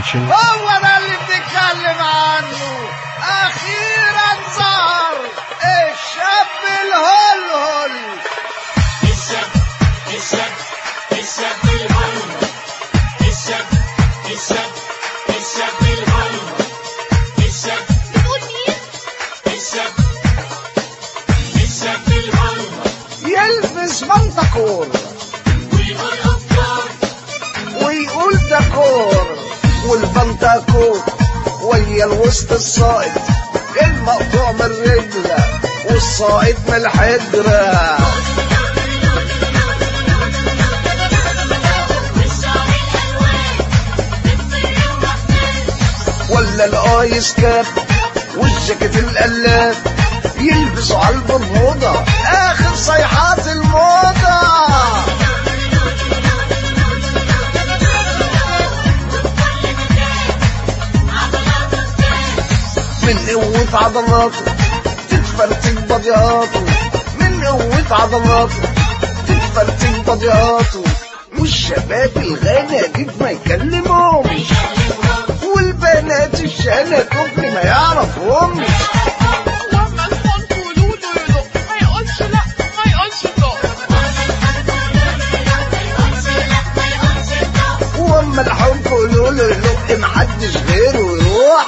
Production. هو ده اللي بنتكلم عنه اخيرا ظهر الشاب الهلهل بتقول مين؟ يلبس منطقور ويقول دكور والبنطاكور ويا الوسط الصائد المقطوع من الرجلة والصائد من الحجرة ولا الايس كاب والجاكيت القلاب يلبسوا على الموضة اخر صيحات الموضة من قوة عضلاته تتفرتك بضياته من قوة عضلاته تتفرتك بضياته والشباب الغناجيب ما يكلمهمش والبنات الشنة كفر ما يعرفهمش لما الفون تقولوا له يدق ما يقولش لا ما يقولش دق واما الحب قولوا له يلق محدش غيره يروح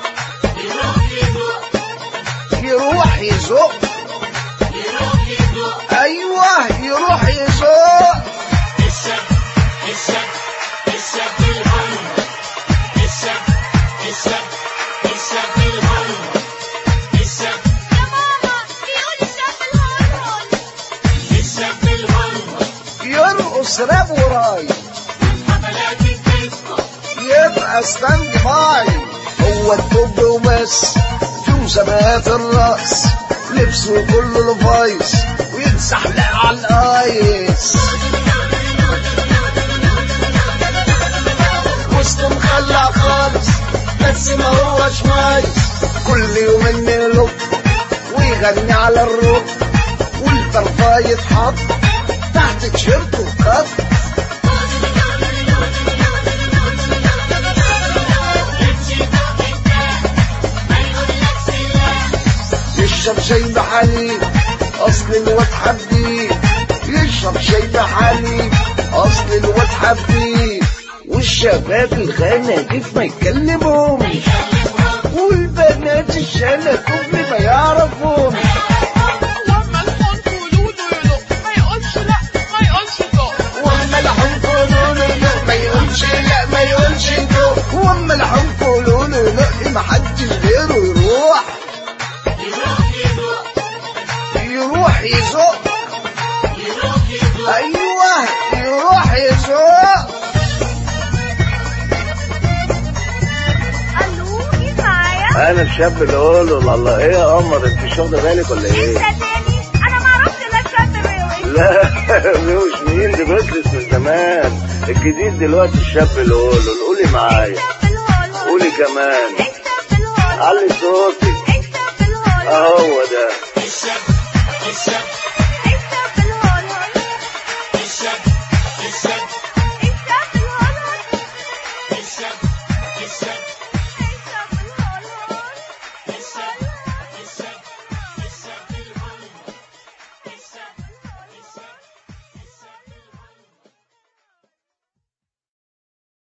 يروح يزق ايوه يروح يزق يا ماما بيقول الشاب الهرهر يرقص راب وراي يبقى ستاند باي هو الدب وبس في مسابقات الرقص لبسه كله لفايس ويتزحلق على الايس وسطه مخلع خالص بس ما هوش مايس كل يوم يلف ويغني على الرب والطرفايه يتحط تحت تيشيرته خط يشرب شاي بحليب اصل الواد حبيب يشرب شاي بحليب اصل الواد حبيب والشباب الغناجيف ما يكلمهمش والبنات الشنة كفر ما يعرفهمش لما الفون تقولوا له يدق ما يقولش لا ما يقولش دق واما الحب قولوا له لا ما يقولش لا ما يقولش دو واما الحب قولوا له لا ما حدش غيره يروح يروح يزق ايوه يروح يزق الو مين معايا؟ انا الشاب اللي اقوله الله ايه يا قمر انت مش واخده بالك ولا انت ايه تاني انا ما اعرفش لا الشاب الروي لا مش مين دي بطلت من زمان الجديد دلوقتي الشاب اللي اقوله قولي معايا الشاب الهول قولي كمان الشاب الهول علي صوتك الشاب الهول اهو ده الشاب